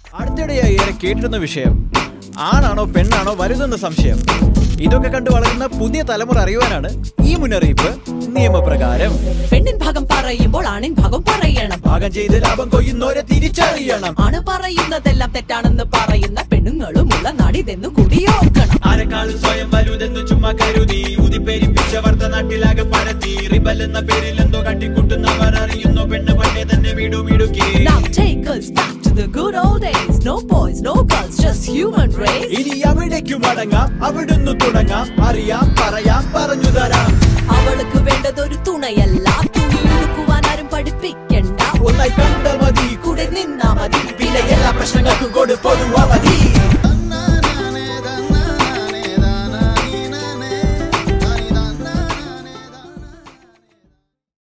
അടുത്തിടെയായി ഏറെ കേട്ടിരുന്ന വിഷയം ആണാണോ പെണ്ണാണോ വലുതെന്ന സംശയം ഇതൊക്കെ കണ്ടു വളരുന്ന പുതിയ തലമുറ അറിയുവാനാണ് ഈ മുന്നറിയിപ്പ് നിയമപ്രകാരം പെണ്ണിൻ ഭാഗം പറയുമ്പോൾ ആണിൻ ഭാഗം പറയണം ഭാഗം ചെയ്ത് ലാഭം കൊയ്യുന്നോരെ തിരിച്ചറിയണം ആണ് പറയുന്നതെല്ലാം തെറ്റാണെന്ന് പറയുന്ന പെണ്ണുങ്ങളുമുള്ള നാടിതെന്നു കൂടിയോർക്കണം ആരെക്കാളും സ്വയം വലുതെന്ന് ചുമ്മാ കരുതി ഉതിപ്പെരിപ്പിച്ച വർത്ത നാട്ടിലാകെ പരത്തി റിബൽ എന്ന പേരിൽ എന്തോ കട്ടിക്കൂട്ടുന്നവർ അറിയുന്നു പെണ്ണ് പണ്ടേ തന്നെ വീടുമിടുക്കി Now take us back to the good old days. No boys, no girls, just human race. ഇനി അവിടേക്കു മടങ്ങാം അവിടുന്ന് തുടങ്ങാം അറിയാം പറയാം പറഞ്ഞു തരാം അവൾക്ക് വേണ്ടതൊരു തുണയല്ല തുണി ഉടുക്കുവാൻ ആരും പഠിപ്പിക്കണ്ട ഒന്നായി കണ്ട മതി കൂടെ നിന്നാ മതി പിന്നെ എല്ലാ പ്രശ്നങ്ങൾക്കും കൊടു പൊതുവ